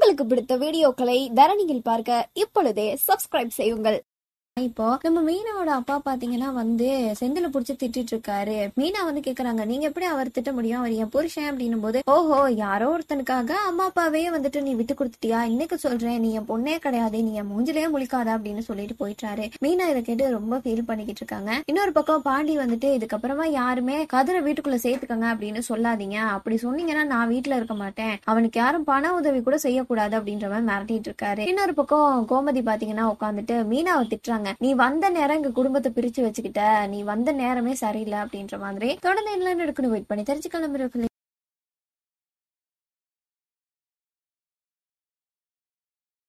உங்களுக்கு பிடித்த வீடியோக்களை தரணியில் பார்க்க இப்பொழுதே சப்ஸ்கிரைப் செய்யுங்கள் இப்போ நம்ம மீனாவோட அப்பா பாத்தீங்கன்னா வந்து செந்தில புடிச்சு திட்டிட்டு இருக்காரு மீனா வந்து கேக்குறாங்க நீங்க எப்படி அவர் திட்ட முடியும் அவர் என் புருஷன் அப்படின்னும் போது ஓஹோ யாரோ ஒருத்தனுக்காக அம்மா அப்பாவே வந்துட்டு நீ விட்டு கொடுத்துட்டியா இன்னைக்கு சொல்றேன் நீ என் பொண்ணே கிடையாது நீ என் மூஞ்சிலே முழிக்காத அப்படின்னு சொல்லிட்டு போயிட்டாரு மீனா இதை கேட்டு ரொம்ப ஃபீல் பண்ணிக்கிட்டு இருக்காங்க இன்னொரு பக்கம் பாண்டி வந்துட்டு இதுக்கப்புறமா யாருமே கதிரை வீட்டுக்குள்ள சேர்த்துக்கங்க அப்படின்னு சொல்லாதீங்க அப்படி சொன்னீங்கன்னா நான் வீட்டுல இருக்க மாட்டேன் அவனுக்கு யாரும் பண உதவி கூட செய்யக்கூடாது அப்படின்ற மாதிரி மிரட்டிட்டு இருக்காரு இன்னொரு பக்கம் கோமதி பாத்தீங்கன்னா உட்காந்துட்டு மீனாவை திட்டுறாங்க நீ வந்த நேரம் எங்க குடும்பத்தை பிரிச்சு வச்சுக்கிட்ட நீ வந்த நேரமே சரியில்லை அப்படின்ற மாதிரி தொடர்ந்து என்ன நடக்கணும் வெயிட் பண்ணி தெரிஞ்சுக்கலாம்